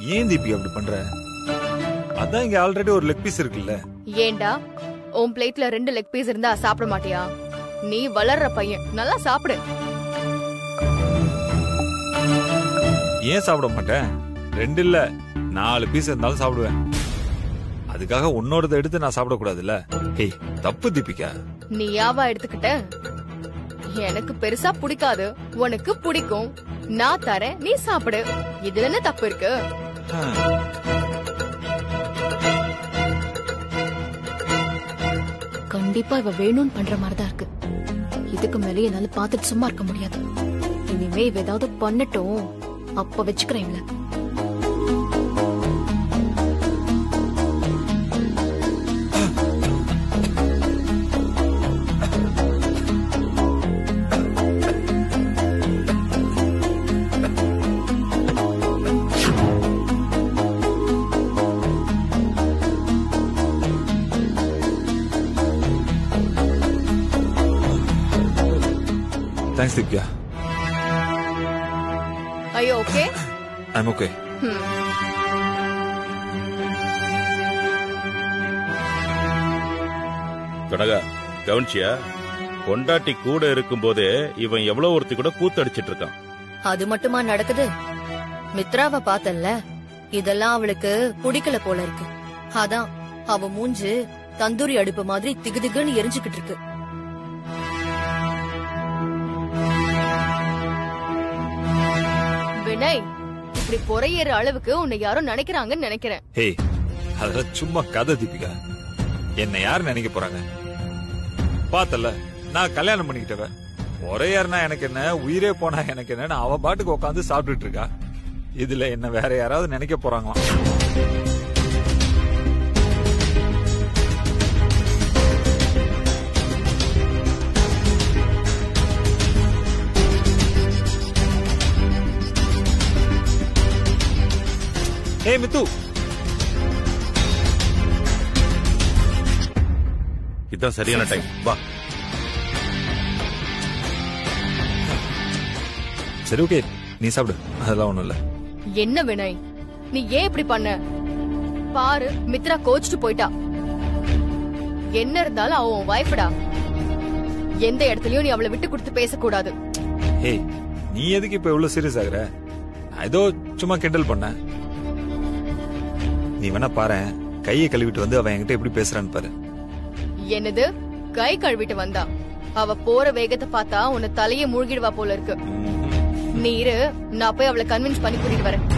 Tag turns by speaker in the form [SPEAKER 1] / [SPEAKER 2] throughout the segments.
[SPEAKER 1] ஏன் தீபி அப்படி பண்ற அதான் இங்க ஆல்ரெடி ஒரு லெக் பீஸ் இருக்குல்ல
[SPEAKER 2] ஏண்டா உன் பிளேட்ல ரெண்டு லெக் பீஸ் இருந்தா சாப்பிட மாட்டியா நீ வளர்ற பையன் நல்லா சாப்பிடு
[SPEAKER 1] ஏன் சாப்பிட மாட்டேன் ரெண்டு இல்ல நாலு பீஸ் இருந்தாலும் சாப்பிடுவேன் அதுக்காக உன்னோடத எடுத்து நான் சாப்பிடக்கூடாதுல்ல ஹேய் தப்பு தீபிகா
[SPEAKER 2] நீ யாவா எடுத்துக்கிட்ட எனக்கு பெருசா பிடிக்காது உனக்கு பிடிக்கும் நான் தரேன் நீ சாப்பிடு இதுல என்ன தப்பு இருக்கு
[SPEAKER 1] ஹம்.
[SPEAKER 3] கண்டிப்பா இவ வேணும்னு பண்ற மாதிரிதான் இருக்கு இதுக்கு மேலே என்னால பார்த்துட்டு சும்மா இருக்க முடியாது இனிமே இவ ஏதாவது பண்ணட்டும் அப்ப வச்சுக்கிறேன் இவள
[SPEAKER 1] தேங்க்ஸ் தீபிகா
[SPEAKER 2] ஐயோ ஓகே
[SPEAKER 1] ஐம் ஓகே
[SPEAKER 4] கடகா கவனிச்சியா பொண்டாட்டி கூட இருக்கும்போதே இவன் எவ்வளவு ஒருத்தி கூட கூத்தடிச்சிட்டு இருக்கான்
[SPEAKER 5] அது மட்டுமா நடக்குது மித்ராவ பார்த்தல்ல இதெல்லாம் அவளுக்கு பிடிக்கல போல இருக்கு அதான் அவ மூஞ்சு தந்தூரி அடுப்பு மாதிரி திகுதிகுன்னு எரிஞ்சுக்கிட்டு இருக்கு
[SPEAKER 2] வினய் இப்படி பொறையேற அளவுக்கு உன்னை யாரோ நினைக்கிறாங்கன்னு நினைக்கிறேன்
[SPEAKER 1] ஹேய் அதெல்லாம் சும்மா கதை தீபிகா என்ன யார் நினைக்க போறாங்க பார்த்தல நான் கல்யாணம் பண்ணிக்கிட்டவ ஒரே யாருனா எனக்கு என்ன உயிரே போனா எனக்கு என்னன்னு அவ பாட்டுக்கு உட்காந்து சாப்பிட்டுட்டு இருக்கா இதுல என்ன வேற யாராவது நினைக்க போறாங்களாம் ஏய் மித்து
[SPEAKER 4] இதுதான் சரியான டைம் வா
[SPEAKER 1] சரி ஓகே நீ சாப்பிடு அதெல்லாம் ஒண்ணும் இல்ல
[SPEAKER 2] என்ன வினய் நீ ஏன் இப்படி பண்ண பாரு மித்ரா கோச்சிட்டு போயிட்டா என்ன இருந்தாலும் அவ உன் வைஃப்டா எந்த இடத்துலயும் நீ அவளை விட்டு கொடுத்து பேசக்கூடாது
[SPEAKER 1] ஏய் நீ எதுக்கு இப்ப இவ்வளவு சீரியஸ் ஆகுற நான் ஏதோ சும்மா கிண்டல் பண்ணேன் நீ வேணா பாரு கையை கழுவிட்டு வந்து அவன் என்கிட்ட எப்படி பேசுறான்னு பாரு
[SPEAKER 2] என்னது கை கழுவிட்டு வந்தா அவ போற வேகத்தை பார்த்தா உன்னை தலையே மூழ்கிடுவா போல இருக்கு நீ இரு நான் போய் அவளை கன்வின்ஸ் பண்ணி கூட்டிட்டு வரேன்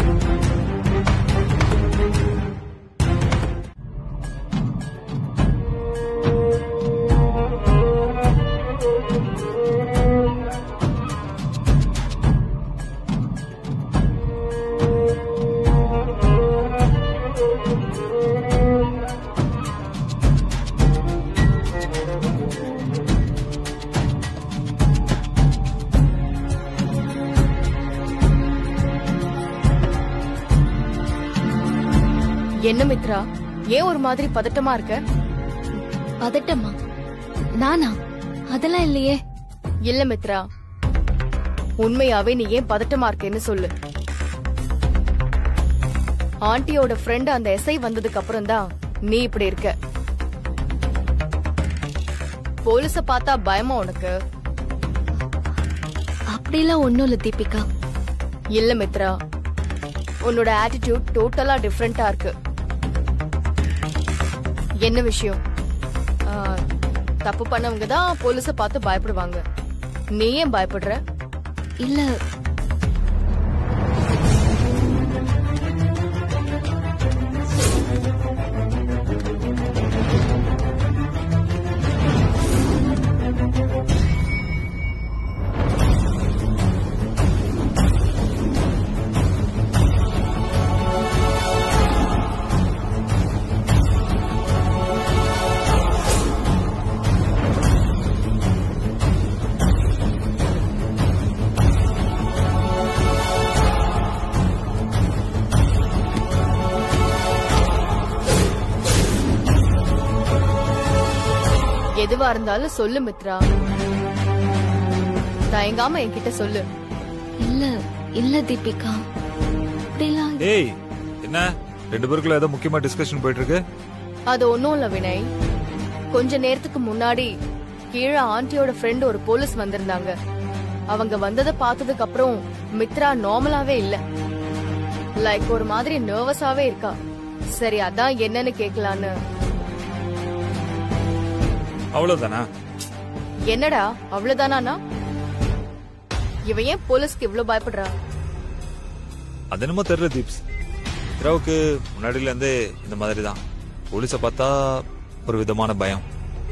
[SPEAKER 2] என்ன மித்ரா ஏன் ஒரு மாதிரி பதட்டமா இருக்க
[SPEAKER 3] பதட்டமா நானா அதெல்லாம் இல்லையே
[SPEAKER 2] இல்ல மித்ரா உண்மையாவே நீ ஏன் பதட்டமா இருக்கேன்னு சொல்லு ஆண்டியோட ஃப்ரெண்ட் அந்த எஸ்ஐ வந்ததுக்கு அப்புறம் தான் நீ இப்படி இருக்க போலீஸ பார்த்தா பயமா உனக்கு
[SPEAKER 3] அப்படிலாம் ஒண்ணும் இல்ல தீபிகா
[SPEAKER 2] இல்ல மித்ரா உன்னோட ஆட்டிடியூட் டோட்டலா டிஃப்ரெண்டா இருக்கு என்ன விஷயம் ஆ, தப்பு பண்ணவங்க தான் போலீஸ பார்த்து பயப்படுவாங்க நீ ஏன் பயப்படுற
[SPEAKER 3] இல்ல
[SPEAKER 2] எதுவா இருந்தாலும் சொல்லு மித்ரா தயங்காம என்கிட்ட சொல்லு
[SPEAKER 3] இல்ல இல்ல தீபிகா அப்படிலாம்
[SPEAKER 1] டேய் என்ன ரெண்டு பேருக்குள்ள ஏதோ முக்கியமா டிஸ்கஷன் போயிட்டு இருக்கு
[SPEAKER 2] அது ஒண்ணும் இல்ல வினய் கொஞ்ச நேரத்துக்கு முன்னாடி கீழே ஆண்டியோட ஃப்ரெண்ட் ஒரு போலீஸ் வந்திருந்தாங்க அவங்க வந்ததை பார்த்ததுக்கு அப்புறம் மித்ரா நார்மலாவே இல்ல லைக் ஒரு மாதிரி நர்வஸாவே இருக்கா சரி அதான் என்னன்னு கேக்கலான்னு
[SPEAKER 1] அவ்வளவுதானா
[SPEAKER 2] என்னடா அவ்வளவுதானா இவ ஏன் போலீஸ்க்கு இவ்ளோ பயப்படுறா
[SPEAKER 1] அது என்னமோ தெரியல தீப்ஸ் மித்ராவுக்கு முன்னாடில இருந்தே இந்த மாதிரி தான் போலீஸை பார்த்தா ஒரு விதமான பயம்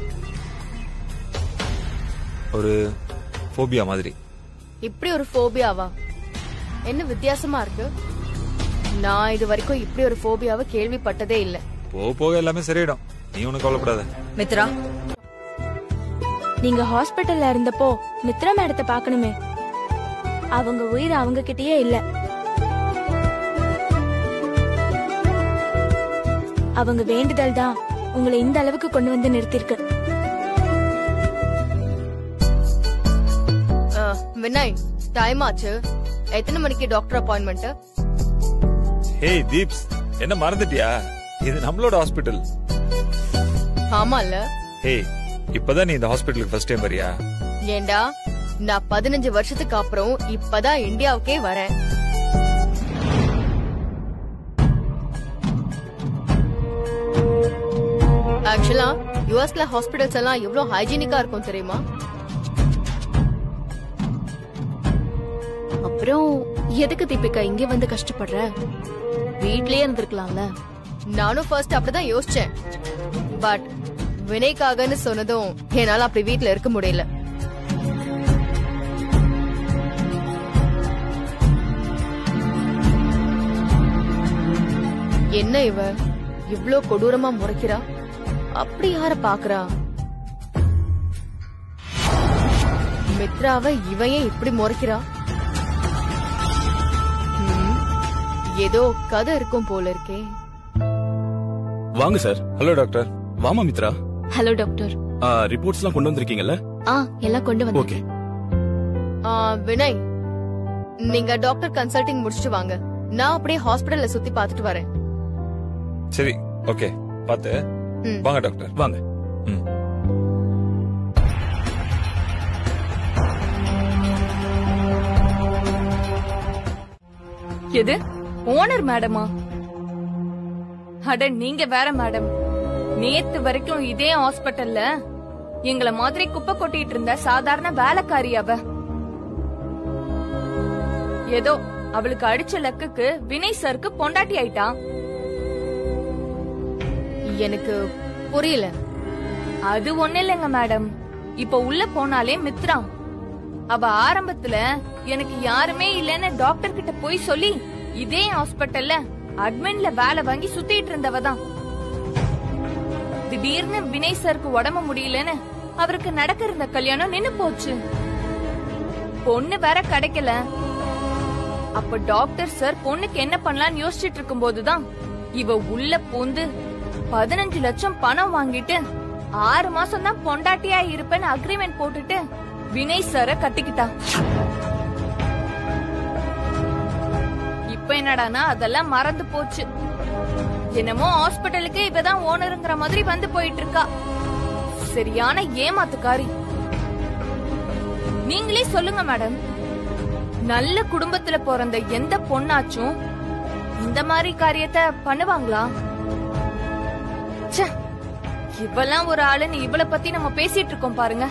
[SPEAKER 1] ஒரு ஃபோபியா மாதிரி
[SPEAKER 2] இப்படி ஒரு ஃபோபியாவா என்ன வித்தியாசமா இருக்கு நான் இது வரைக்கும் இப்படி ஒரு ஃபோபியாவை கேள்விப்பட்டதே இல்ல
[SPEAKER 1] போக போக எல்லாமே சரியிடும் நீ ஒன்னும் கவலைப்படாத
[SPEAKER 5] மித்ரா
[SPEAKER 6] நீங்க ஹாஸ்பிட்டல்ல இருந்தப்போ மித்ரா மேடத்தை பார்க்கணுமே அவங்க உயிர் அவங்க கிட்டயே இல்ல அவங்க வேண்டுதல் தான் உங்களை இந்த அளவுக்கு கொண்டு வந்து நிறுத்திருக்கு
[SPEAKER 2] அஹ், வினய் டைம் ஆச்சு எத்தனை மணிக்கு டாக்டர் அப்பாயின்மெண்ட்
[SPEAKER 1] ஹேய் தீப்ஸ் என்ன மறந்துட்டியா இது நம்மளோட ஹாஸ்பிட்டல்
[SPEAKER 2] ஆமால
[SPEAKER 1] ஹேய் இப்பதான் நீ இந்த ஹாஸ்பிட்டலுக்கு ஃபர்ஸ்ட் டைம் வரியா
[SPEAKER 2] ஏண்டா நான் பதினஞ்சு வருஷத்துக்கு அப்புறம் இப்பதான் இந்தியாவுக்கே வரேன் ஆக்சுவலா யுஎஸ்ல ஹாஸ்பிடல்ஸ் எல்லாம் எவ்வளவு ஹைஜீனிக்கா இருக்கும் தெரியுமா
[SPEAKER 3] அப்புறம் எதுக்கு தீபிகா இங்க வந்து கஷ்டப்படுற வீட்லயே இருந்திருக்கலாம்ல
[SPEAKER 2] நானும் ஃபர்ஸ்ட் அப்படிதான் யோசிச்சேன் பட் வினைக்காகன்னு சொன்னதும் என்னால அப்படி வீட்ல இருக்க முடியல என்ன இவ இவ்ளோ கொடூரமா முறைக்கிறா அப்படி யார பாக்குறா மித்ராவை இவன் ஏன் இப்படி முறைக்கிறா ம், ஏதோ கதை இருக்கும் போல இருக்கே
[SPEAKER 7] வாங்க சார்
[SPEAKER 1] ஹலோ டாக்டர்
[SPEAKER 7] வாமா மித்ரா
[SPEAKER 3] ஹலோ டாக்டர்
[SPEAKER 7] ரிப்போர்ட்ஸ் எல்லாம் கொண்டு வந்திருக்கீங்கல்ல
[SPEAKER 3] ஆ எல்லாம் கொண்டு வந்து
[SPEAKER 7] ஓகே
[SPEAKER 2] ஆ, வினய் நீங்க டாக்டர் கன்சல்டிங் முடிச்சிட்டு வாங்க நான் அப்படியே ஹாஸ்பிடல்ல சுத்தி பார்த்துட்டு வரேன்
[SPEAKER 1] சரி ஓகே பாத்து
[SPEAKER 2] ம்.
[SPEAKER 1] வாங்க டாக்டர்
[SPEAKER 7] வாங்க
[SPEAKER 1] ம்
[SPEAKER 8] எது ஓனர் மேடமா அட நீங்க வேற மேடம் நேத்து வரைக்கும் இதே ஹாஸ்பிட்டல்ல எங்கள மாதிரி குப்பை கொட்டிட்டு இருந்த சாதாரண வேலைக்காரி அவ ஏதோ அவளுக்கு அடிச்ச லக்குக்கு வினய் சருக்கு பொண்டாட்டி ஆயிட்டா
[SPEAKER 2] எனக்கு புரியல
[SPEAKER 8] அது ஒண்ணு இல்லைங்க மேடம் இப்ப உள்ள போனாலே மித்ரா அவ ஆரம்பத்துல எனக்கு யாருமே இல்லைன்னு டாக்டர் கிட்ட போய் சொல்லி இதே ஹாஸ்பிட்டல்ல அட்மின்ல வேலை வாங்கி சுத்திட்டு இருந்தவ தான் திடீர்னு வினய் சருக்கு உடம்பு முடியலன்னு அவருக்கு நடக்க இருந்த கல்யாணம் நின்னு போச்சு பொண்ணு வேற கிடைக்கல அப்ப டாக்டர் சார் பொண்ணுக்கு என்ன பண்ணலாம்னு யோசிச்சுட்டு இருக்கும் போதுதான் இவ உள்ள பூந்து பதினஞ்சு லட்சம் பணம் வாங்கிட்டு ஆறு மாசம் தான் பொண்டாட்டியா இருப்பேன்னு அக்ரிமெண்ட் போட்டுட்டு வினய் சார கட்டிக்கிட்டா இப்ப என்னடானா அதெல்லாம் மறந்து போச்சு என்னமோ ஹாஸ்பிட்டலுக்கு இவதான் ஓனருங்கிற மாதிரி வந்து போயிட்டு இருக்கா சரியான ஏமாத்துக்காரி நீங்களே சொல்லுங்க மேடம் நல்ல குடும்பத்துல பிறந்த எந்த பொண்ணாச்சும் இந்த மாதிரி காரியத்தை பண்ணுவாங்களா ச்சே இவெல்லாம் ஒரு ஆளுன்னு இவள பத்தி நம்ம பேசிட்டு இருக்கோம் பாருங்க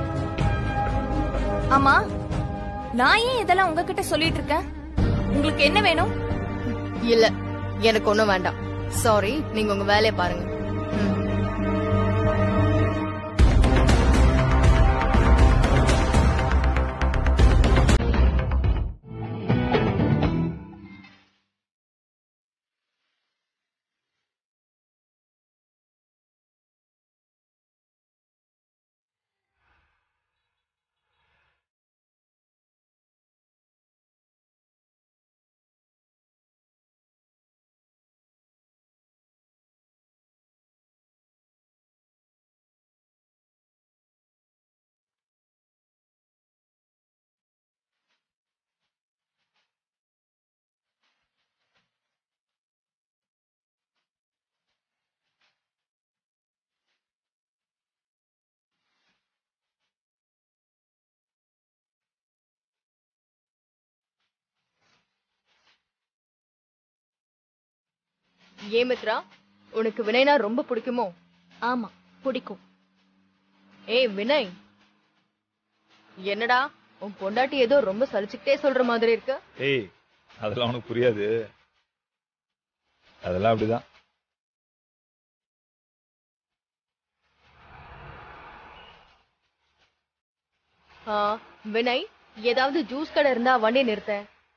[SPEAKER 8] ஆமா நான் ஏன் இதெல்லாம் உங்ககிட்ட சொல்லிட்டு இருக்கேன் உங்களுக்கு என்ன வேணும்
[SPEAKER 2] இல்ல எனக்கு ஒண்ணும் வேண்டாம் சாரி நீங்க உங்க வேலையை பாருங்க ஏன் மித்ரா உனக்கு வினய்னா ரொம்ப பிடிக்குமோ
[SPEAKER 3] ஆமா பிடிக்கும்
[SPEAKER 2] ஏய் வினய் என்னடா உன் பொண்டாட்டி ஏதோ ரொம்ப சலிச்சுக்கிட்டே சொல்ற மாதிரி இருக்கு
[SPEAKER 1] ஏய் அதெல்லாம் உனக்கு புரியாது அதெல்லாம் அப்படிதான்
[SPEAKER 2] ஆ, வினய் ஏதாவது ஜூஸ் கடை இருந்தா வண்டி நிறுத்த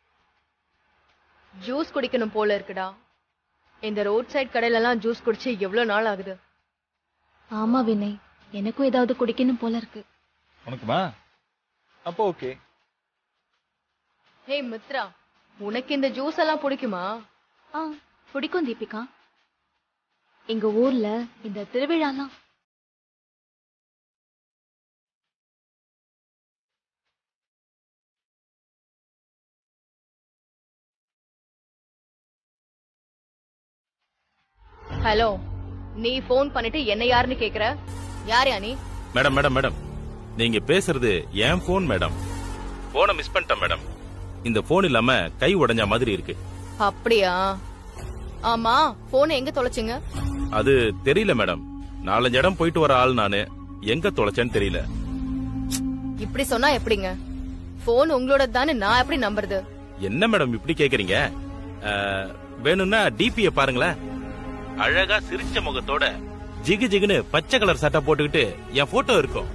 [SPEAKER 2] ஜூஸ் குடிக்கணும் போல இருக்குடா இந்த ரோட் சைடு கடையில எல்லாம் ஜூஸ் குடிச்சு எவ்வளவு நாள் ஆகுது
[SPEAKER 3] ஆமா வினய் எனக்கும் ஏதாவது குடிக்கணும் போல இருக்கு
[SPEAKER 1] உனக்குமா அப்போ ஓகே
[SPEAKER 2] ஹே மித்ரா உனக்கு இந்த ஜூஸ் எல்லாம் பிடிக்குமா
[SPEAKER 3] ஆ பிடிக்கும் தீபிகா எங்க ஊர்ல இந்த திருவிழாலாம்
[SPEAKER 2] ஹலோ நீ ஃபோன் பண்ணிட்டு என்ன யாருன்னு கேக்குற யாரையா நீ
[SPEAKER 4] மேடம் மேடம் மேடம் நீங்க பேசுறது என் போன் மேடம் போனை மிஸ் பண்ணிட்டேன் மேடம் இந்த போன் இல்லாம கை உடைஞ்ச மாதிரி இருக்கு
[SPEAKER 2] அப்படியா ஆமா போன் எங்க தொலைச்சிங்க
[SPEAKER 4] அது தெரியல மேடம் நாலஞ்சு இடம் போயிட்டு வர ஆள் நானு எங்க தொலைச்சேன்னு தெரியல
[SPEAKER 2] இப்படி சொன்னா எப்படிங்க போன் உங்களோட தானே நான் எப்படி நம்புறது
[SPEAKER 4] என்ன மேடம் இப்படி கேக்குறீங்க அஹ், வேணும்னா டிபிய பாருங்களேன் அழகா சிரிச்ச முகத்தோட ஜிகு ஜிகுன்னு பச்சை கலர் சட்டை போட்டுக்கிட்டு என் போட்டோ இருக்கும்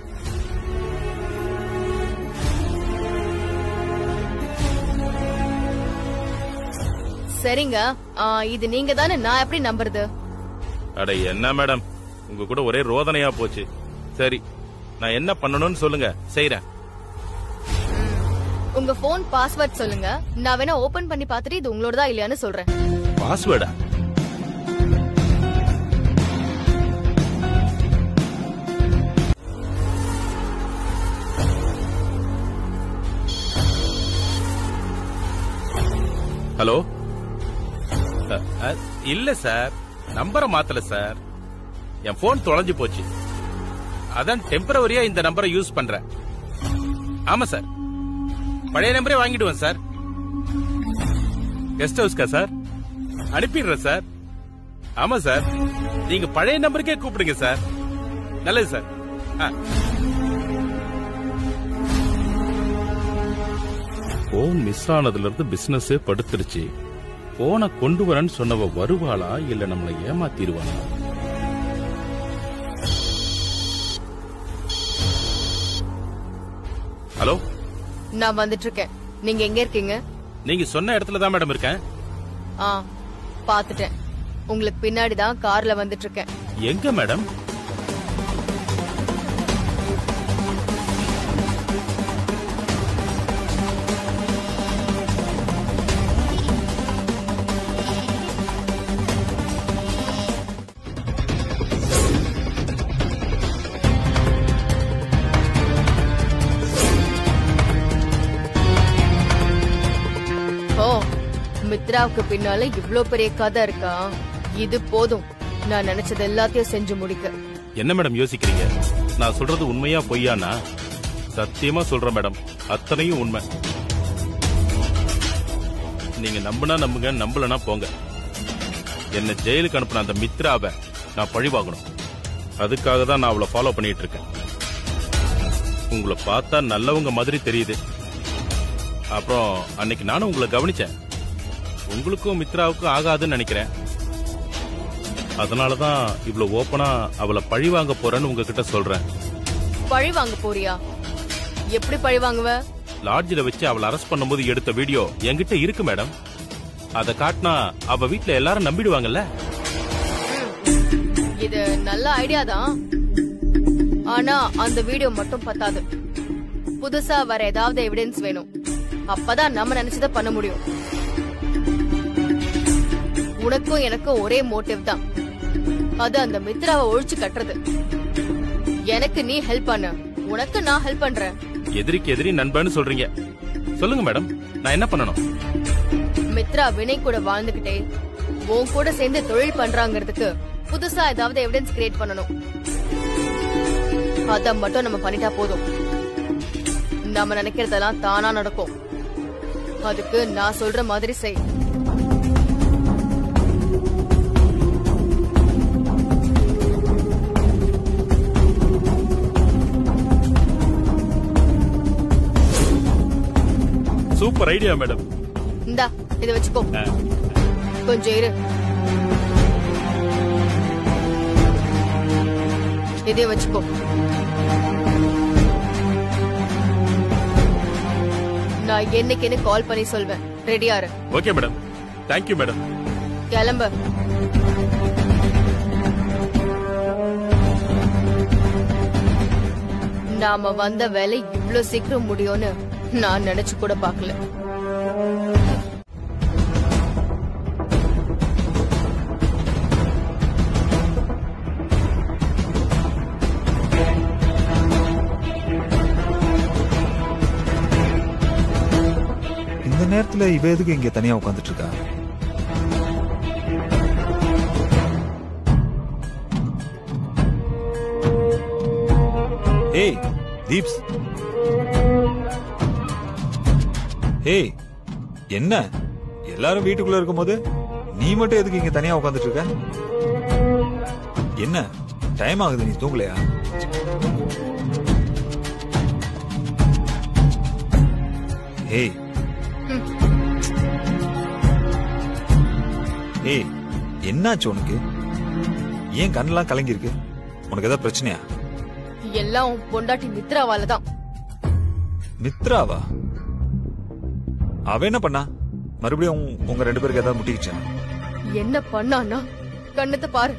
[SPEAKER 2] சரிங்க ஆ, இது நீங்க தானே நான் எப்படி நம்புறது
[SPEAKER 4] அட என்ன மேடம் உங்க கூட ஒரே ரோதனையா போச்சு சரி நான் என்ன பண்ணணும்னு சொல்லுங்க செய்றேன்
[SPEAKER 2] உங்க போன் பாஸ்வேர்ட் சொல்லுங்க நான் வேணா ஓபன் பண்ணி பார்த்துட்டு இது உங்களோடதா இல்லையான்னு சொல்றேன்
[SPEAKER 4] பாஸ்வேர்டா ஹலோ அ, அ, இல்ல சார் நம்பரை மாத்தல சார் என் போன் தொலைஞ்சு போச்சு அதான் டெம்பரவரியா இந்த நம்பரை யூஸ் பண்றேன் ஆமா சார் பழைய நம்பரே வாங்கிடுவேன் சார் கெஸ்ட் ஹவுஸ்க்கா சார் அனுப்பிடுறேன் சார் ஆமா சார் நீங்க பழைய நம்பருக்கே கூப்பிடுங்க சார் நல்லது சார் ஆ. போன் மிஸ் ஆனதுல இருந்து பிசினஸே படுத்துருச்சு போனை கொண்டு வரேன்னு சொன்னவ வருவாளா இல்ல நம்மளை ஏமாத்திடுவாளா ஹலோ
[SPEAKER 2] நான் வந்துட்டு இருக்கேன் நீங்க எங்க இருக்கீங்க
[SPEAKER 4] நீங்க சொன்ன இடத்துல தான் மேடம் இருக்கேன்
[SPEAKER 2] ஆ பாத்துட்டேன் உங்களுக்கு பின்னாடி தான் கார்ல வந்துட்டு இருக்கேன்
[SPEAKER 4] எங்க மேடம்
[SPEAKER 2] ஓ மித்ராவுக்கு பின்னால இவ்ளோ பெரிய கதை இருக்கா இது போதும் நான் நினைச்சது எல்லாத்தையும் செஞ்சு முடிக்க
[SPEAKER 4] என்ன மேடம் யோசிக்கிறீங்க நான் சொல்றது உண்மையா பொய்யானா சத்தியமா சொல்றேன் மேடம் அத்தனையும் உண்மை நீங்க நம்புனா நம்புங்க நம்பலனா போங்க என்ன ஜெயிலுக்கு அனுப்புன அந்த மித்ராவை நான் பழி வாங்கணும் அதுக்காக தான் நான் அவளை ஃபாலோ பண்ணிட்டு இருக்கேன் உங்களை பார்த்தா நல்லவங்க மாதிரி தெரியுது அப்புறம் அன்னைக்கு நானும் உங்களை கவனிச்சேன் உங்களுக்கும் மித்ராவுக்கும் ஆகாதுன்னு நினைக்கிறேன் அதனாலதான் இவ்வளவு ஓப்பனா அவளை பழி வாங்க போறேன்னு உங்ககிட்ட சொல்றேன்
[SPEAKER 2] பழி வாங்க போறியா எப்படி பழி வாங்குவ
[SPEAKER 4] லாட்ஜில வச்சு அவளை அரெஸ்ட் பண்ணும்போது எடுத்த வீடியோ என்கிட்ட இருக்கு மேடம் அத காட்டினா அவ வீட்ல எல்லாரும் நம்பிடுவாங்கல்ல
[SPEAKER 2] இது நல்ல ஐடியா தான் ஆனா அந்த வீடியோ மட்டும் பத்தாது புதுசா வேற ஏதாவது எவிடன்ஸ் வேணும் அப்பதான் நம்ம நினைச்சத பண்ண முடியும் உனக்கும் எனக்கும் ஒரே மோட்டிவ் தான் அது அந்த மித்ராவை ஒழிச்சு கட்டுறது எனக்கு நீ ஹெல்ப் பண்ண உனக்கு நான் ஹெல்ப் பண்றேன்
[SPEAKER 4] எதிரிக்கு எதிரி நண்பன்னு சொல்றீங்க சொல்லுங்க மேடம் நான் என்ன பண்ணணும்
[SPEAKER 2] மித்ரா வினய் கூட வாழ்ந்துகிட்டே உன் கூட சேர்ந்து தொழில் பண்றாங்கிறதுக்கு புதுசா ஏதாவது எவிடன்ஸ் கிரியேட் பண்ணணும் அத மட்டும் நம்ம பண்ணிட்டா போதும் நம்ம நினைக்கிறதெல்லாம் தானா நடக்கும் அதுக்கு நான் சொல்ற மாதிரி செய்
[SPEAKER 4] சூப்பர் ஐடியா மேடம்
[SPEAKER 2] இந்தா இத வச்சுக்கோ கொஞ்சம் இரு இதே வச்சுக்கோ நான் என்னைக்குன்னு கால் பண்ணி சொல்வேன் ரெடியா இரு
[SPEAKER 4] ஓகே மேடம் தேங்க்யூ மேடம்
[SPEAKER 2] கிளம்பு நாம வந்த வேலை இவ்ளோ சீக்கிரம் முடியும்னு நான் நினைச்சு கூட பார்க்கல
[SPEAKER 1] இந்த நேரத்துல இவ எதுக்கு இங்க தனியா உட்காந்துட்டு இருக்கா ஏய் தீப்ஸ் ஏய் என்ன எல்லாரும் வீட்டுக்குள்ள இருக்கும்போது நீ மட்டும் எதுக்கு இங்க தனியா உட்காந்துட்டு இருக்க என்ன டைம் ஆகுது நீ தூங்கலையா ஏய் ஏய் என்னாச்சு உனக்கு ஏன் கண்ணெல்லாம் கலங்கி இருக்கு உனக்கு ஏதாவது பிரச்சனையா
[SPEAKER 2] எல்லாம் உன் பொண்டாட்டி மித்ராவால தான்
[SPEAKER 1] மித்ராவா அவ என்ன பண்ணா மறுபடியும் உங்க- உங்க ரெண்டு பேருக்கு ஏதாவது முட்டிக்கிச்சா
[SPEAKER 2] என்ன பண்ணான்னா கண்ணத்தை பாரு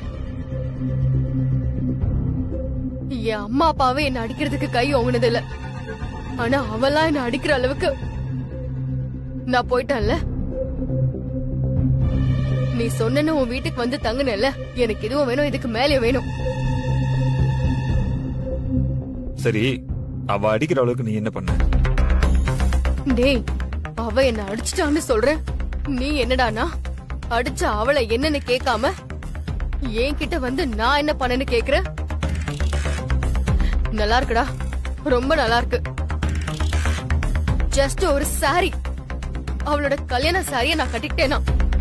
[SPEAKER 2] என் அம்மா அப்பாவே என்ன அடிக்கிறதுக்கு கை ஓங்குனது இல்ல ஆனா அவெல்லாம் என்ன அடிக்கிற அளவுக்கு நான் போயிட்டேன்ல நீ சொன்னேன்னு உன் வீட்டுக்கு வந்து தங்குனேல்ல எனக்கு இதுவும் வேணும் இதுக்கு மேலே வேணும்
[SPEAKER 1] சரி அவ அடிக்கிற அளவுக்கு நீ என்ன பண்ண
[SPEAKER 2] டேய் அவ என்ன அடிச்சிட்டான்னு சொல்ற நீ என்னடானா அடிச்ச அவளை என்னன்னு கேட்காம என்கிட்ட வந்து நான் என்ன பண்ணேன்னு கேக்குற நல்லா இருக்குடா ரொம்ப நல்லா இருக்கு ஜஸ்ட் ஒரு சாரி அவளோட கல்யாண சாரிய நான் கட்டிக்கிட்டேனா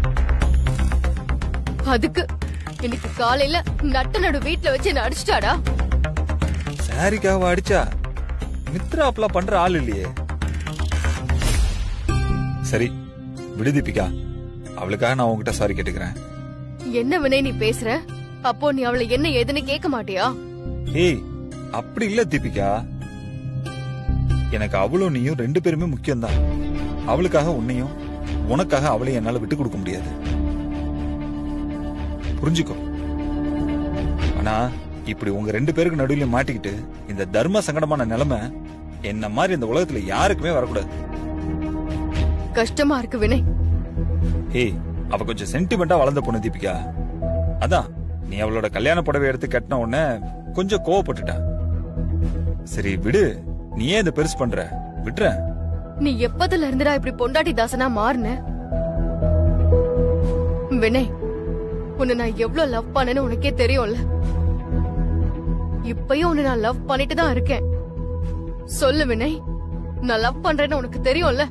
[SPEAKER 2] அதுக்கு இன்னைக்கு காலையில நட்ட நடு வீட்டுல வச்சு என்ன அடிச்சிட்டாடா
[SPEAKER 1] சாரிக்காக அவ அடிச்சா மித்ரா அப்பெல்லாம் பண்ற ஆள் இல்லையே சரி விடு தீபிகா அவளுக்காக நான் உன்கிட்ட சாரி கேட்டுக்கிறேன்
[SPEAKER 2] என்ன வினய் நீ பேசுற அப்போ நீ அவளை என்ன ஏதுன்னு கேட்க மாட்டியா
[SPEAKER 1] ஏய் அப்படி இல்ல தீபிகா எனக்கு அவளும் நீயும் ரெண்டு பேருமே முக்கியம்தான் அவளுக்காக உன்னையும் உனக்காக அவளையும் என்னால விட்டு கொடுக்க முடியாது புரிஞ்சுக்கோ ஆனா இப்படி உங்க ரெண்டு பேருக்கு நடுவுல மாட்டிக்கிட்டு இந்த தர்ம சங்கடமான நிலைமை என்ன மாதிரி இந்த உலகத்துல யாருக்குமே வரக்கூடாது
[SPEAKER 2] கஷ்டமா இருக்கு வினய்
[SPEAKER 1] ஏய் அவ கொஞ்சம் சென்டிமெண்டா வளர்ந்த பொண்ணு தீபிகா அதான் நீ அவளோட கல்யாண புடவை எடுத்து கட்டின உடனே கொஞ்சம் கோவப்பட்டுட்டா சரி விடு நீ ஏன் இதை பெருசு பண்ற விட்டுற
[SPEAKER 2] நீ எப்பதுல இருந்துடா இப்படி பொண்டாட்டி தாசனா மாறுன வினய் உன்னை நான் எவ்வளவு லவ் பண்ணேன்னு உனக்கே தெரியும்ல இப்பயும் உன்னை நான் லவ் பண்ணிட்டு தான் இருக்கேன் சொல்லு வினய் நான் லவ் பண்றேன்னு உனக்கு தெரியும்ல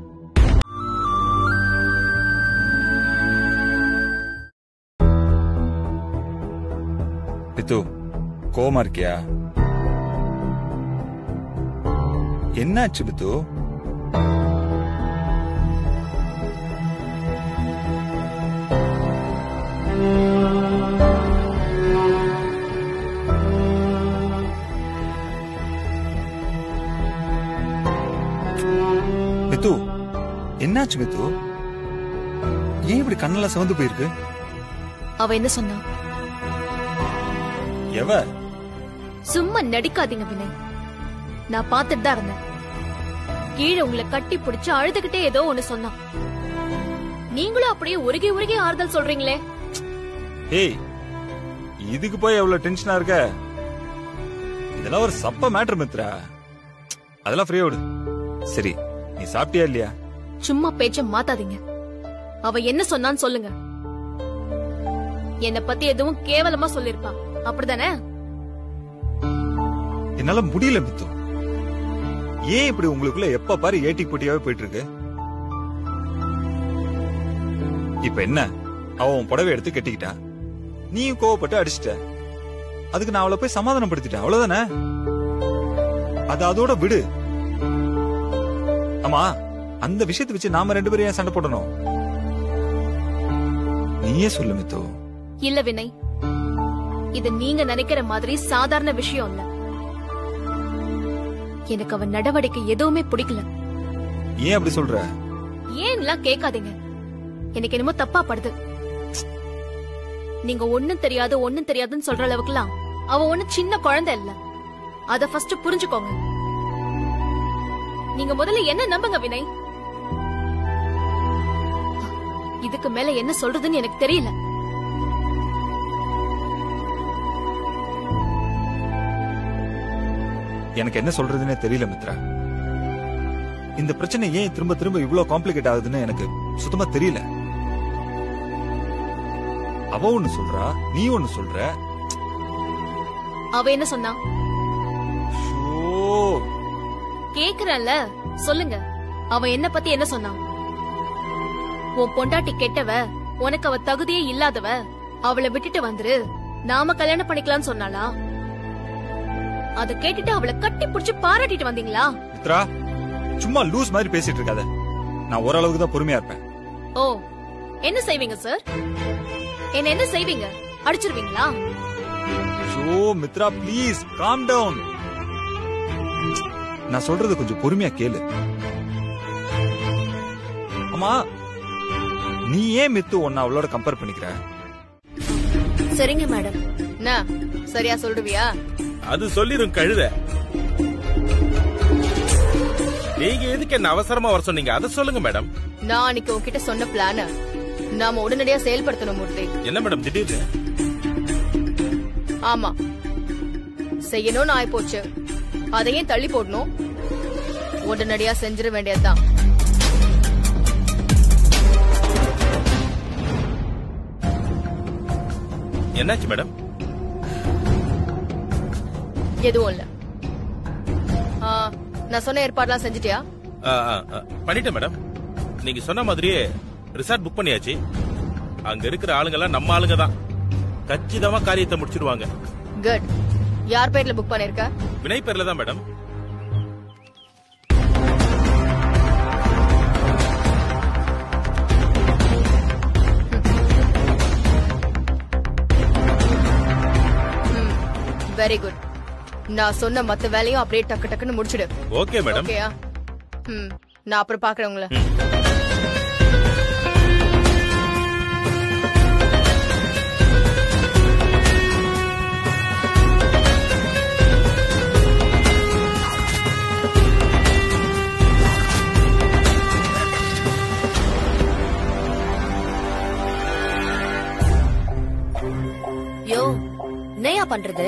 [SPEAKER 1] பித்து கோவமா இருக்கியா என்னாச்சு பித்து மித்து என்னாச்சு மித்து ஏன் இப்படி கண்ணெல்லாம் சிவந்து போயிருக்கு
[SPEAKER 3] அவ என்ன சொன்னா
[SPEAKER 1] எவ
[SPEAKER 3] சும்மா நடிக்காதீங்க வினய் நான் பார்த்துட்டு தான் இருந்தேன் கீழே உங்களை கட்டி பிடிச்சு அழுதுகிட்டே ஏதோ ஒண்ணு சொன்னான் நீங்களும் அப்படியே உருகி உருகி ஆறுதல் சொல்றீங்களே
[SPEAKER 1] ஏய் இதுக்கு போய் எவ்வளவு டென்ஷனா இருக்க இதெல்லாம் ஒரு சப்ப மேட்டர் மித்ரா அதெல்லாம் ஃப்ரீயா விடு சரி நீ சாப்பிட்டியா இல்லையா
[SPEAKER 3] சும்மா பேச்ச மாத்தாதீங்க அவ என்ன சொன்னான்னு சொல்லுங்க என்ன பத்தி எதுவும் கேவலமா சொல்லிருப்பா அப்படிதானே
[SPEAKER 1] என்னால முடியல மித்து ஏன் இப்படி உங்களுக்குள்ள எப்ப பாரு ஏட்டி போட்டியாவே போயிட்டு இருக்கு இப்ப என்ன அவ உன் புடவை எடுத்து கட்டிக்கிட்டா நீயும் கோவப்பட்டு அடிச்சிட்ட அதுக்கு நான் அவளை போய் சமாதானப்படுத்திட்டேன் அவ்வளவுதானே அது அதோட விடு ஆமா அந்த விஷயத்தை வச்சு நாம ரெண்டு பேரும் ஏன் சண்டை போடணும் நீயே சொல்லு மித்து
[SPEAKER 3] இல்ல வினய் இது நீங்க நினைக்கிற மாதிரி சாதாரண விஷயம் இல்ல எனக்கு அவன் நடவடிக்கை எதுவுமே பிடிக்கல
[SPEAKER 1] ஏன் அப்படி சொல்ற
[SPEAKER 3] ஏன்லாம் கேட்காதீங்க எனக்கு என்னமோ தப்பா படுது நீங்க ஒண்ணும் தெரியாது ஒண்ணும் தெரியாதுன்னு சொல்ற அளவுக்குலாம் அவ ஒண்ணும் சின்ன குழந்தை இல்ல அத ஃபர்ஸ்ட் புரிஞ்சுக்கோங்க நீங்க முதல்ல என்ன நம்புங்க வினய் இதுக்கு மேல என்ன சொல்றதுன்னு எனக்கு தெரியல
[SPEAKER 1] எனக்கு என்ன சொல்றதுன்னே தெரியல மித்ரா இந்த பிரச்சனை ஏன் திரும்ப திரும்ப இவ்ளோ காம்ப்ளிகேட் ஆகுதுன்னு எனக்கு சுத்தமா தெரியல அவ ஒண்ணு சொல்றா நீ ஒண்ணு சொல்ற
[SPEAKER 3] அவ என்ன சொன்னா
[SPEAKER 1] ஷோ,
[SPEAKER 3] கேக்குறேன்ல சொல்லுங்க அவ என்ன பத்தி என்ன சொன்னா உன் பொண்டாட்டி கெட்டவ உனக்கு அவ தகுதியே இல்லாதவ அவளை விட்டுட்டு வந்துரு நாம கல்யாணம் பண்ணிக்கலாம்னு சொன்னாளா அத கேட்டுட்டு அவளை கட்டி புடிச்சு பாராட்டிட்டு வந்தீங்களா
[SPEAKER 1] மித்ரா சும்மா லூஸ் மாதிரி பேசிட்டு இருக்காத நான் ஓரளவுக்கு தான் பொறுமையா இருப்பேன்
[SPEAKER 3] ஓ என்ன செய்வீங்க சார் என்ன என்ன செய்வீங்க அடிச்சிருவீங்களா
[SPEAKER 1] so Mitra please calm down நான் சொல்றது கொஞ்சம் பொறுமையா கேளு அம்மா நீ ஏன் மித்து ஒன்னா அவளோட கம்பேர் பண்ணிக்கிற
[SPEAKER 5] சரிங்க மேடம்
[SPEAKER 2] என்ன சரியா சொல்லுவியா
[SPEAKER 4] அது சொல்லிரும் கழுத நீங்க எதுக்கு என்ன அவசரமா வர சொன்னீங்க அதை சொல்லுங்க மேடம்
[SPEAKER 2] நான் அன்னைக்கு உன்கிட்ட சொன்ன பிளான நாம உடனடியா செயல்படுத்தணும் மூர்த்தி
[SPEAKER 4] என்ன மேடம் திடீர்னு
[SPEAKER 2] ஆமா செய்யணும்னு ஆயிப்போச்சு அதையும் தள்ளி போடணும் உடனடியா செஞ்சிட வேண்டியதுதான்
[SPEAKER 4] என்னாச்சு மேடம்
[SPEAKER 2] எதுவும் இல்ல ஆ, நான் சொன்ன ஏற்பாடுலாம் செஞ்சுட்டியா
[SPEAKER 4] ஆ, ஆ, ஆ, பண்ணிட்டேன் மேடம் நீங்க சொன்ன மாதிரியே ரிசார்ட் புக் பண்ணியாச்சு அங்க இருக்கிற ஆளுங்க எல்லாம் நம்ம ஆளுங்க தான் கச்சிதமா காரியத்தை முடிச்சிடுவாங்க
[SPEAKER 2] குட் யார் பேர்ல புக் பண்ணிருக்க
[SPEAKER 4] வினய் பேர்ல தான் மேடம்
[SPEAKER 2] வெரி குட் நான் சொன்ன மத்த வேலையும் அப்படியே டக்கு டக்குன்னு முடிச்சிடு
[SPEAKER 4] ஓகே மேடம்
[SPEAKER 2] ஓகேயா ம் நான் அப்புறம் பாக்குறேன் உங்களை
[SPEAKER 5] யோ என்னையா பண்றது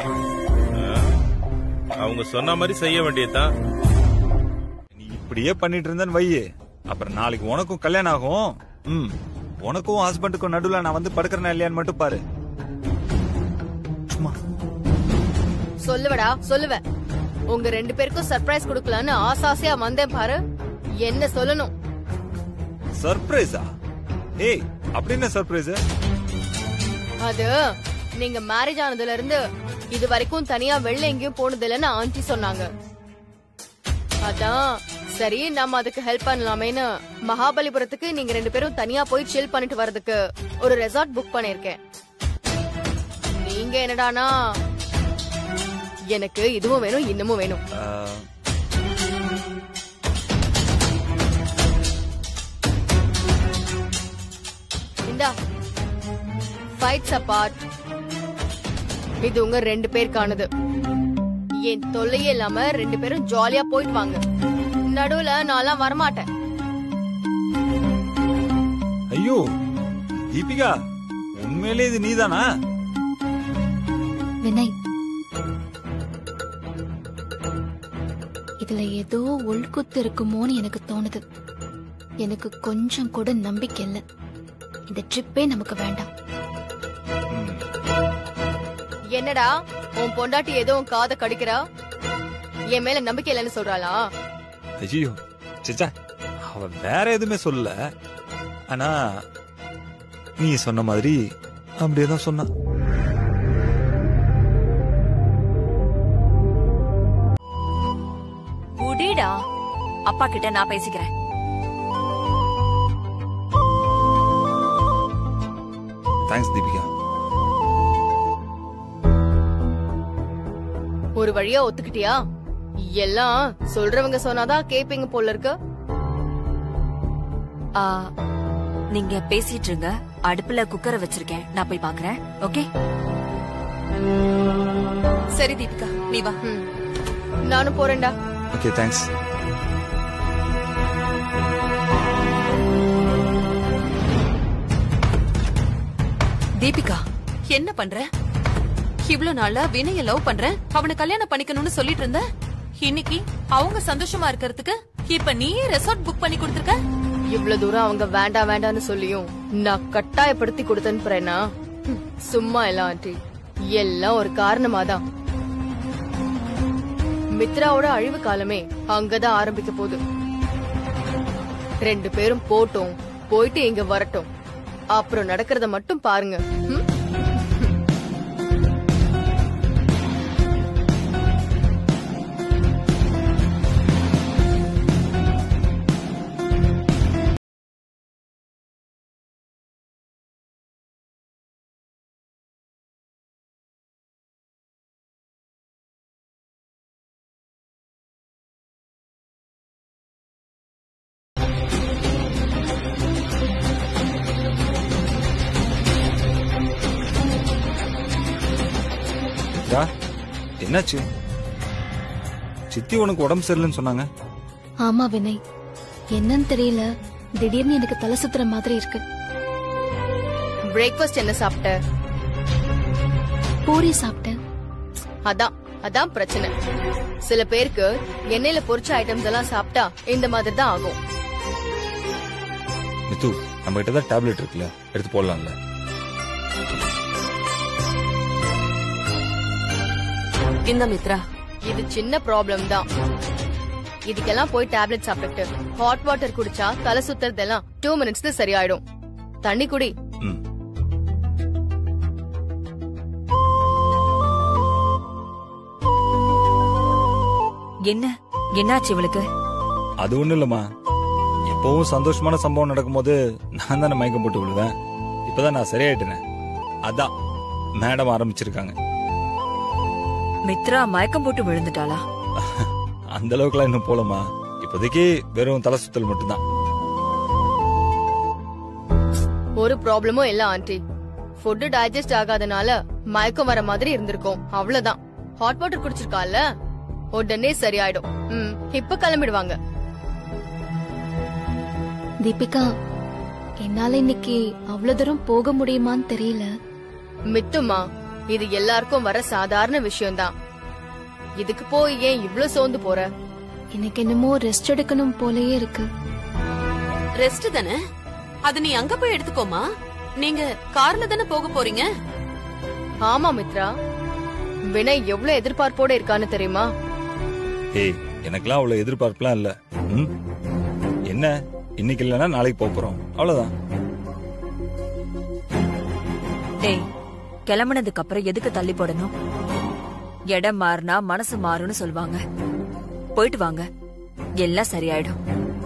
[SPEAKER 4] அவங்க சொன்ன மாதிரி செய்ய வேண்டியதுதான்
[SPEAKER 1] நீ இப்படியே பண்ணிட்டு இருந்தேன்னு வையு அப்புறம் நாளைக்கு உனக்கும் கல்யாணம் ஆகும் ம் உனக்கும் ஹஸ்பண்டுக்கும் நடுவுல நான் வந்து படுக்கிறேனா இல்லையான்னு மட்டும் பாரு சும்மா
[SPEAKER 2] சொல்லுவடா சொல்லுவேன் உங்க ரெண்டு பேருக்கும் சர்ப்ரைஸ் கொடுக்கலான்னு ஆசாசையா வந்தேன் பாரு என்ன சொல்லணும்
[SPEAKER 1] சர்ப்ரைஸா ஏய் அப்படி என்ன சர்ப்ரைஸ்
[SPEAKER 2] அது நீங்க மேரேஜ் ஆனதுல இருந்து இது வரைக்கும் தனியா வெளில எங்கேயும் போனது இல்லைன்னு ஆண்டி சொன்னாங்க அதான் சரி நம்ம அதுக்கு ஹெல்ப் பண்ணலாமேன்னு மகாபலிபுரத்துக்கு நீங்க ரெண்டு பேரும் தனியா போய் சில் பண்ணிட்டு வர்றதுக்கு ஒரு ரெசார்ட் புக் பண்ணிருக்கேன் நீங்க என்னடானா எனக்கு இதுவும் வேணும் இன்னமும் வேணும் இந்தா ஃபைட்ஸ் அபார்ட் இது உங்க ரெண்டு பேருக்கானது என் தொல்லையே இல்லாம ரெண்டு பேரும் ஜாலியா போயிட்டு வாங்க நடுவுல நான்லாம் வரமாட்டேன்
[SPEAKER 1] ஐயோ தீபிகா உண்மையிலே இது நீதானா
[SPEAKER 3] வினய் இதுல ஏதோ உள்குத்து இருக்குமோன்னு எனக்கு தோணுது எனக்கு கொஞ்சம் கூட நம்பிக்கை இல்ல இந்த ட்ரிப்பே நமக்கு வேண்டாம்
[SPEAKER 1] ம்,
[SPEAKER 2] என்னடா உன் பொண்டாட்டி ஏதோ உன் காதை கடிக்கிறா என் மேல நம்பிக்கை இல்லைன்னு சொல்றாளா
[SPEAKER 1] ஐயோ சிச்சா அவ வேற எதுவுமே சொல்லல ஆனா நீ சொன்ன மாதிரி அப்படியே தான் சொன்னா
[SPEAKER 9] புடிடா அப்பா கிட்ட நான் பேசிக்கிறேன்
[SPEAKER 1] தேங்க்ஸ் தீபிகா
[SPEAKER 2] ஒரு வழியா ஒத்துக்கிட்டியா எல்லாம் சொல்றவங்க சொன்னாதான் கேப்பீங்க போல இருக்கு
[SPEAKER 9] ஆ, நீங்க பேசிட்டு இருங்க அடுப்புல குக்கரை வச்சிருக்கேன் நான் போய் பாக்குறேன் ஓகே
[SPEAKER 5] சரி தீபிகா நீ வா
[SPEAKER 2] ம். நானும் போறேன்டா
[SPEAKER 1] ஓகே தேங்க்ஸ்
[SPEAKER 5] தீபிகா என்ன பண்ற இவ்ளோ நாளா வினய லவ் பண்றேன் அவனை கல்யாணம் பண்ணிக்கணும்னு சொல்லிட்டு இருந்த இன்னைக்கு அவங்க சந்தோஷமா இருக்கிறதுக்கு இப்ப நீயே ரெசார்ட் புக் பண்ணி கொடுத்துருக்க
[SPEAKER 2] இவ்வளவு தூரம் அவங்க வேண்டாம் வேண்டாம்னு சொல்லியும் நான் கட்டாயப்படுத்தி கொடுத்தனுப்புறேன்னா ஹம், சும்மா எல்லாம் ஆண்டி எல்லாம் ஒரு காரணமாதான் மித்ராவோட அழிவு காலமே அங்கதான் ஆரம்பிக்க போகுது ரெண்டு பேரும் போட்டும் போயிட்டு இங்க வரட்டும் அப்புறம் நடக்கிறத மட்டும் பாருங்க ம்?
[SPEAKER 1] டா, என்னாச்சு சித்தி உனக்கு உடம்பு சரியில்லைன்னு சொன்னாங்க
[SPEAKER 3] ஆமா வினய் என்னன்னு தெரியல திடீர்னு எனக்கு தலை சுத்துற மாதிரி இருக்கு
[SPEAKER 2] பிரேக்ஃபாஸ்ட் என்ன சாப்பிட்ட
[SPEAKER 3] பூரி சாப்பிட்டேன்
[SPEAKER 2] அதான் அதான் பிரச்சனை சில பேருக்கு எண்ணெயில பொரிச்ச ஐட்டம்ஸ் எல்லாம் சாப்பிட்டா இந்த மாதிரி தான் ஆகும்
[SPEAKER 1] மித்து நம்ம கிட்ட தான் டேப்லெட் இருக்குல்ல எடுத்து போடலாம்ல
[SPEAKER 5] இந்த மித்ரா
[SPEAKER 2] இது சின்ன ப்ராப்ளம் தான் இதுக்கெல்லாம் போய் டேப்லெட் சாப்பிட்டுட்டு ஹாட் வாட்டர் குடிச்சா தலை சுத்துறதெல்லாம் டூ மினிட்ஸ்ல சரியாயிடும் தண்ணி குடி
[SPEAKER 1] ம்
[SPEAKER 9] என்ன என்னாச்சு இவளுக்கு
[SPEAKER 1] அது ஒண்ணும் இல்லம்மா எப்பவும் சந்தோஷமான சம்பவம் நடக்கும்போது நான் தானே மயக்கம் போட்டு விழுவேன் இப்பதான் நான் சரியாயிட்டேனே அதான் மேடம் ஆரம்பிச்சிருக்காங்க
[SPEAKER 9] மித்ரா மயக்கம் போட்டு விழுந்துட்டாளா
[SPEAKER 1] அந்த அளவுக்குலாம் இன்னும் போலமா இப்போதைக்கு வெறும் தலை சுத்தல் மட்டும்தான்
[SPEAKER 2] ஒரு ப்ராப்ளமும் இல்ல ஆண்டி ஃபுட் டைஜஸ்ட் ஆகாதனால மயக்கம் வர மாதிரி இருந்திருக்கும் அவ்வளவுதான் ஹாட் வாட்டர் குடிச்சிருக்கால உடனே சரியாயிடும் ம் இப்ப கிளம்பிடுவாங்க
[SPEAKER 3] தீபிகா என்னால இன்னைக்கு அவ்வளவு தூரம் போக முடியுமான்னு தெரியல
[SPEAKER 2] மித்துமா இது எல்லாருக்கும் வர சாதாரண விஷயம்தான் இதுக்கு போய் ஏன் இவ்ளோ சோர்ந்து போற
[SPEAKER 3] எனக்கு என்னமோ ரெஸ்ட் எடுக்கணும் போலயே இருக்கு
[SPEAKER 5] ரெஸ்ட் தானே அது நீ அங்க போய் எடுத்துக்கோமா நீங்க கார்ல தானே போக போறீங்க
[SPEAKER 2] ஆமா மித்ரா வினய் எவ்வளவு எதிர்பார்ப்போட இருக்கான்னு தெரியுமா
[SPEAKER 1] ஏய் எனக்கெல்லாம் அவ்வளவு எதிர்பார்ப்புலாம் இல்ல ம்? என்ன இன்னைக்கு இல்லைன்னா நாளைக்கு போப் போறோம் அவ்வளவுதான்
[SPEAKER 9] டேய் கிளம்புனதுக்கு அப்புறம் எதுக்கு தள்ளி போடணும் இடம் மாறினா மனசு மாறும்னு சொல்லுவாங்க போயிட்டு வாங்க எல்லாம் சரியாயிடும்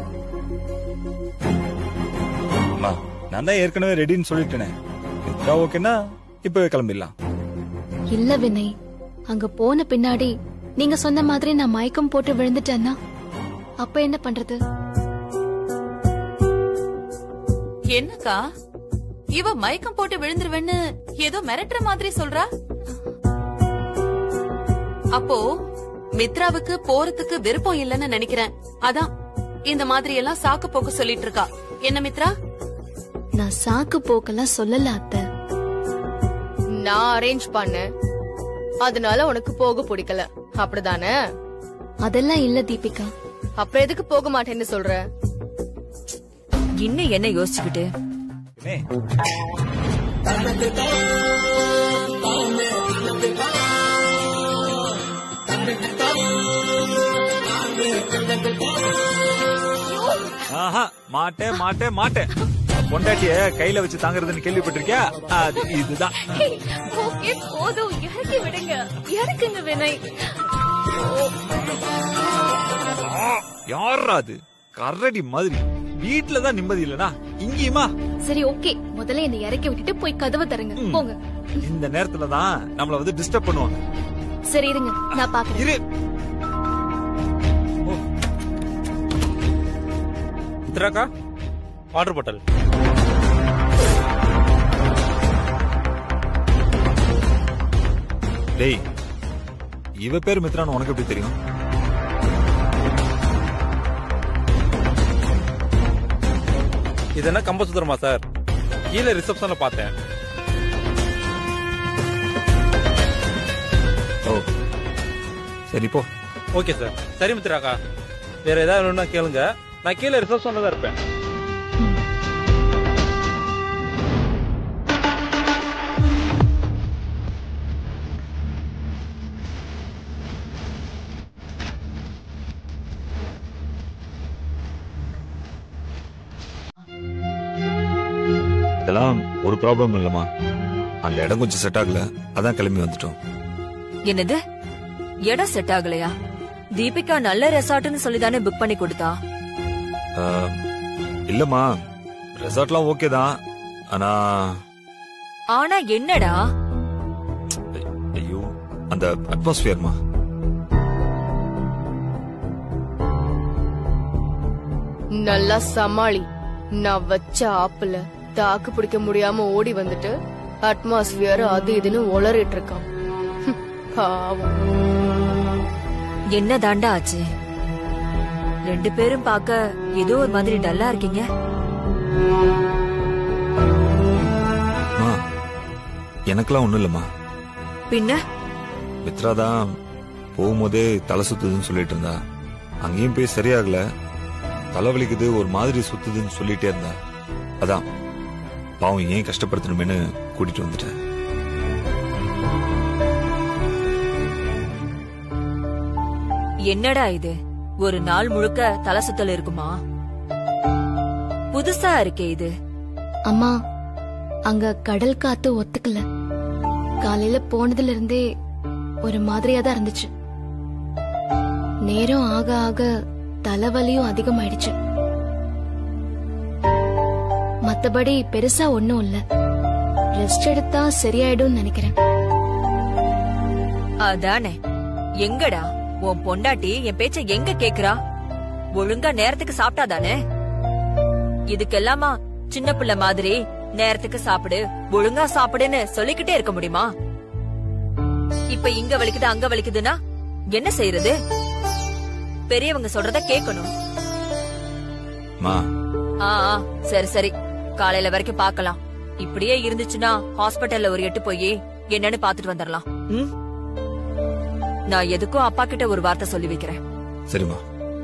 [SPEAKER 1] அம்மா நான் தான் ஏற்கனவே ரெடின்னு சொல்லிட்டேனே மித்ரா ஓகேன்னா இப்பவே கிளம்பிடலாம்
[SPEAKER 3] இல்ல வினய் அங்க போன பின்னாடி நீங்க சொன்ன மாதிரி நான் மயக்கம் போட்டு விழுந்துட்டேன்னா அப்ப என்ன பண்றது
[SPEAKER 5] என்னக்கா இவ மயக்கம் போட்டு விழுந்துருவேன்னு ஏதோ மிரட்டுற மாதிரி சொல்றா அப்போ மித்ராவுக்கு போறதுக்கு விருப்பம் இல்லைன்னு நினைக்கிறேன் அதான் இந்த மாதிரி எல்லாம் சாக்கு போக்கு சொல்லிட்டு இருக்கா என்ன மித்ரா
[SPEAKER 3] நான் சாக்கு போக்கெல்லாம் சொல்லல அத்தை
[SPEAKER 2] நான் அரேஞ்ச் பண்ணேன் அதனால உனக்கு போக பிடிக்கல அப்படிதானே
[SPEAKER 3] அதெல்லாம் இல்ல தீபிகா
[SPEAKER 2] அப்புறம் எதுக்கு போக மாட்டேன்னு சொல்ற
[SPEAKER 9] இன்னும் என்ன யோசிச்சுக்கிட்டு
[SPEAKER 1] ஏ, ஆஹா மாட்டேன் மாட்டேன் மாட்டேன் பொண்டாட்டிய கையில வச்சு தாங்குறதுன்னு கேள்விப்பட்டிருக்கியா அது இதுதான்
[SPEAKER 3] ஓகே போதும் இறக்கி விடுங்க இறக்குங்க வினய்
[SPEAKER 1] யாரா அது கரடி மாதிரி வீட்டுல தான் நிம்மதி இல்லனா இங்கேயுமா
[SPEAKER 3] சரி ஓகே முதல்ல என்னை இறக்கி விட்டுட்டு போய் கதவை தருங்க
[SPEAKER 1] ம்.
[SPEAKER 3] போங்க
[SPEAKER 1] இந்த நேரத்துல தான் நம்மள வந்து டிஸ்டர்ப் பண்ணுவாங்க
[SPEAKER 3] சரி இருங்க நான் பாக்குறேன்
[SPEAKER 1] இரு
[SPEAKER 4] மித்ராக்கா வாட்டர் பாட்டில்
[SPEAKER 1] டேய் இவ பேர் மித்ரான்னு உனக்கு எப்படி தெரியும்
[SPEAKER 4] இது என்ன கம்பசுத்திரமா சார் கீழே ரிசப்ஷன்ல பார்த்தேன்
[SPEAKER 1] ஓ சரி போ
[SPEAKER 4] ஓகே சார் சரி மித்ராக்கா வேற ஏதாவது வேணும்னா கேளுங்க நான் கீழே ரிசப்ஷன்ல தான் இருப்பேன்
[SPEAKER 1] இதெல்லாம் ஒரு ப்ராப்ளம் இல்லம்மா அந்த இடம் கொஞ்சம் செட் ஆகல அதான் கிளம்பி வந்துட்டோம்
[SPEAKER 9] என்னது இடம் செட் ஆகலையா தீபிகா நல்ல ரெசார்ட்னு சொல்லி தானே புக் பண்ணி கொடுத்தா
[SPEAKER 1] ஆஹ், இல்லம்மா ரெசார்ட்லாம் ஓகே தான் ஆனா
[SPEAKER 9] ஆனா என்னடா
[SPEAKER 1] ஐயோ அந்த அட்மாஸ்பியர்மா
[SPEAKER 2] நல்லா சமாளி நான் வச்ச ஆப்புல தாக்கு பிடிக்க முடியாம ஓடி வந்துட்டு அட்மாஸ்பியர் அது இதுன்னு உளறிட்டு இருக்கான் ஹம், பாவம்
[SPEAKER 9] என்ன தாண்டா ஆச்சு ரெண்டு பேரும் பார்க்க ஏதோ ஒரு மாதிரி டல்லா இருக்கீங்க
[SPEAKER 1] அம்மா, எனக்கெல்லாம் ஒண்ணும் இல்லம்மா
[SPEAKER 9] பின்ன
[SPEAKER 1] மித்ரா தான் போகும்போதே தலை சுத்துதுன்னு சொல்லிட்டு இருந்தா அங்கேயும் போய் சரியாகல தலைவலிக்குது ஒரு மாதிரி சுத்துதுன்னு சொல்லிட்டே இருந்தா அதான் பாவம் ஏன் கஷ்டப்படுத்தணுமேனு கூட்டிட்டு வந்துட்டேன்
[SPEAKER 9] என்னடா இது ஒரு நாள் முழுக்க தலை சுத்தல் இருக்குமா புதுசா இருக்கே இது
[SPEAKER 3] அம்மா அங்க கடல் காத்து ஒத்துக்கல காலையில போனதுல இருந்தே ஒரு மாதிரியா தான் இருந்துச்சு நேரம் ஆக ஆக தலைவலியும் அதிகமாயிடுச்சு மத்தபடி பெருசா ஒண்ணும் இல்ல ரெஸ்ட் எடுத்தா சரியாயிடும்னு நினைக்கிறேன்
[SPEAKER 9] அதானே எங்கடா உன் பொண்டாட்டி என் பேச்ச எங்க கேக்குறா ஒழுங்கா நேரத்துக்கு சாப்பிட்டாதானே இதுக்கெல்லாமா சின்ன பிள்ளை மாதிரி நேரத்துக்கு சாப்பிடு ஒழுங்கா சாப்பிடுன்னு சொல்லிக்கிட்டே இருக்க முடியுமா இப்ப இங்க வலிக்குது அங்க வலிக்குதுன்னா என்ன செய்யறது பெரியவங்க சொல்றத கேட்கணும்
[SPEAKER 1] மா
[SPEAKER 9] ஆ ஆ, சரி சரி காலையில வரைக்கும் பார்க்கலாம் இப்படியே இருந்துச்சுன்னா ஹாஸ்பிடல்ல ஒரு எட்டு போய் என்னன்னு பாத்துட்டு வந்துடலாம் ம்? நான் எதுக்கும் அப்பா கிட்ட ஒரு வார்த்தை சொல்லி வைக்கிறேன்
[SPEAKER 1] சரிம்மா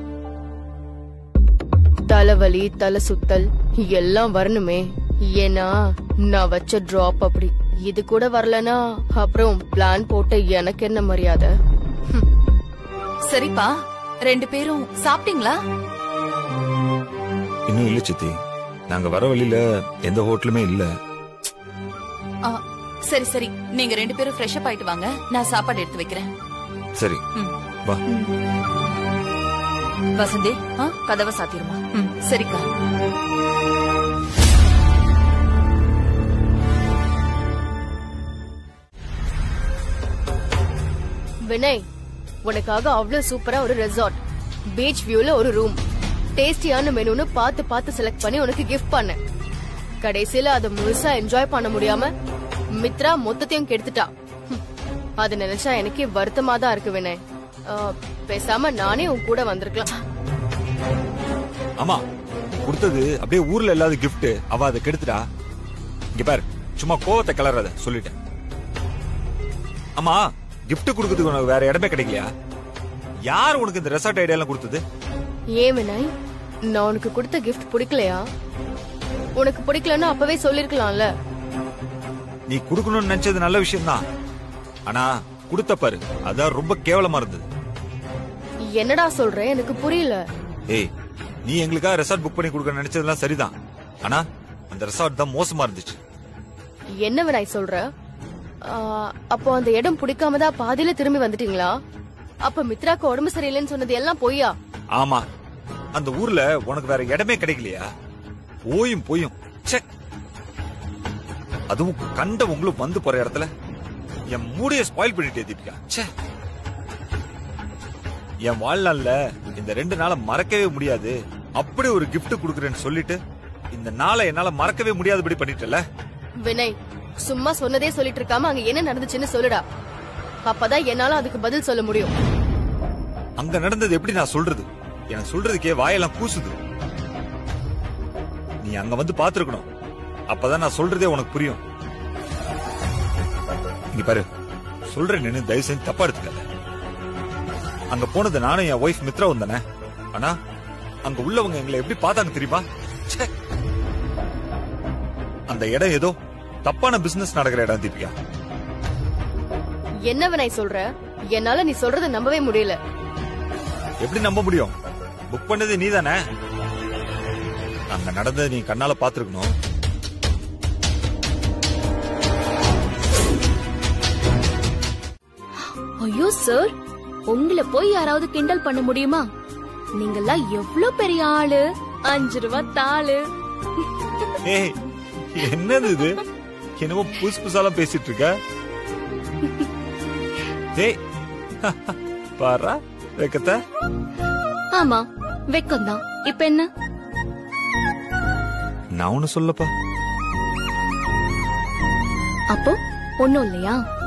[SPEAKER 2] தலைவலி தலை சுத்தல் எல்லாம் வரணுமே ஏன்னா நான் வச்ச டிராப் அப்படி இது கூட வரலனா அப்புறம் பிளான் போட்ட எனக்கு என்ன மரியாதை ஹம்.
[SPEAKER 5] சரிப்பா ரெண்டு பேரும் சாப்பிட்டீங்களா
[SPEAKER 1] இன்னும் இல்ல சித்தி நாங்க வர வழியில எந்த ஹோட்டலுமே இல்ல
[SPEAKER 5] ஆ, சரி சரி நீங்க ரெண்டு பேரும் ஃப்ரெஷ் அப் ஆயிட்டு வாங்க நான் சாப்பாடு எடுத்து வைக்கிறேன்
[SPEAKER 1] சரி
[SPEAKER 5] ம்.
[SPEAKER 1] வா
[SPEAKER 9] வசந்தி
[SPEAKER 5] ஆ?
[SPEAKER 9] கதவை சாத்திருமா
[SPEAKER 5] ம், சரிக்கா
[SPEAKER 2] வினய் உனக்காக அவ்வளவு சூப்பரா ஒரு ரெசார்ட் பீச் வியூல ஒரு ரூம் டேஸ்டியான மெனுன்னு பார்த்து பார்த்து செலக்ட் பண்ணி உனக்கு கிஃப்ட் பண்ணேன் கடைசியில அதை முழுசா என்ஜாய் பண்ண முடியாம மித்ரா மொத்தத்தையும் கெடுத்துட்டா ஹம். அது நினைச்சா எனக்கே வருத்தமா தான் இருக்கு வினய் ஆ, பேசாம நானே உன் கூட வந்திருக்கலாம்
[SPEAKER 1] ஆமா நீ கொடுத்தது அப்படியே ஊர்ல இல்லாத gift அவ அதை கெடுத்துட்டா இங்க பாரு சும்மா கோவத்தை கிளறாத சொல்லிட்டேன் ஆமா gift கொடுக்கறதுக்கு உனக்கு வேற இடமே கிடைக்கலையா யார் உனக்கு இந்த ரெசார்ட் ஐடியா எல்லாம் கொடுத்தது
[SPEAKER 2] ஏன் வினய் நான் உனக்கு கொடுத்த கிஃப்ட் பிடிக்கலையா உனக்கு பிடிக்கலன்னா அப்பவே சொல்லிருக்கலாம்ல
[SPEAKER 1] நீ கொடுக்கணும்னு நினைச்சது நல்ல விஷயம் தான் ஆனா கொடுத்த பாரு அதான் ரொம்ப கேவலமா இருந்தது
[SPEAKER 2] என்னடா சொல்ற எனக்கு புரியல
[SPEAKER 1] ஏய் நீ எங்களுக்காக ரெசார்ட் புக் பண்ணி கொடுக்க நினைச்சதெல்லாம் சரிதான் ஆனா அந்த ரெசார்ட் தான் மோசமா இருந்துச்சு
[SPEAKER 2] என்ன வினாய் சொல்ற ஆ, அப்போ அந்த இடம் பிடிக்காம தான் பாதியில திரும்பி வந்துட்டீங்களா அப்ப மித்ராக்கு உடம்பு சரியில்லைன்னு சொன்னது எல்லாம் பொய்யா
[SPEAKER 1] ஆமா அந்த ஊர்ல உனக்கு வேற இடமே கிடைக்கலையா போயும் போயும் ச்சே அதுவும் கண்ட உங்களுக்கு வந்து போற இடத்துல என் மூடைய ஸ்பாயில் பண்ணிட்டே தீபிகா ச்சே என் வாழ்நாள்ல இந்த ரெண்டு நாளை மறக்கவே முடியாது அப்படி ஒரு gift குடுக்கறேன்னு சொல்லிட்டு இந்த நாளை என்னால மறக்கவே முடியாதபடி பண்ணிட்டல
[SPEAKER 2] வினய் சும்மா சொன்னதே சொல்லிட்டு இருக்காம அங்க என்ன நடந்துச்சுன்னு சொல்லுடா அப்பதான் என்னால அதுக்கு பதில் சொல்ல முடியும்
[SPEAKER 1] அங்க நடந்தது எப்படி நான் சொல்றது எனக்கு சொல்றதுக்கே வாயெல்லாம் கூசுது நீ அங்க வந்து பாத்துருக்கணும் அப்பதான் நான் சொல்றதே உனக்கு புரியும் இங்க பாரு சொல்றேன் நின்னு தயவு செஞ்சு தப்பா எடுத்துக்காத அங்க போனது நானும் என் ஒய்ஃப் மித்ராவும் தானே ஆனா அங்க உள்ளவங்க எங்களை எப்படி பார்த்தாங்க தெரியுமா ச்சே. அந்த இடம் ஏதோ தப்பான பிசினஸ் நடக்கிற இடம் தீபிகா
[SPEAKER 2] என்ன வினய் சொல்ற என்னால நீ சொல்றத நம்பவே முடியல
[SPEAKER 1] எப்படி நம்ப முடியும் புக் பண்ணது நீ தானே அங்க நடந்தது நீ கண்ணால பாத்துருக்கணும்
[SPEAKER 3] ஐயோ சார் உங்களை போய் யாராவது கிண்டல் பண்ண முடியுமா நீங்கெல்லாம் எவ்ளோ பெரிய ஆளு அஞ்சு ரூபா தாளு
[SPEAKER 1] ஏய் என்னது இது என்னமோ புதுசு புதுசாலாம் பேசிட்டு இருக்க ஏய் பாரா வெக்கத்த
[SPEAKER 3] ஆமா வெக்கம்தான் இப்ப என்ன
[SPEAKER 1] நான் ஒண்ணு சொல்லப்பா
[SPEAKER 3] அப்போ ஒண்ணும் இல்லையா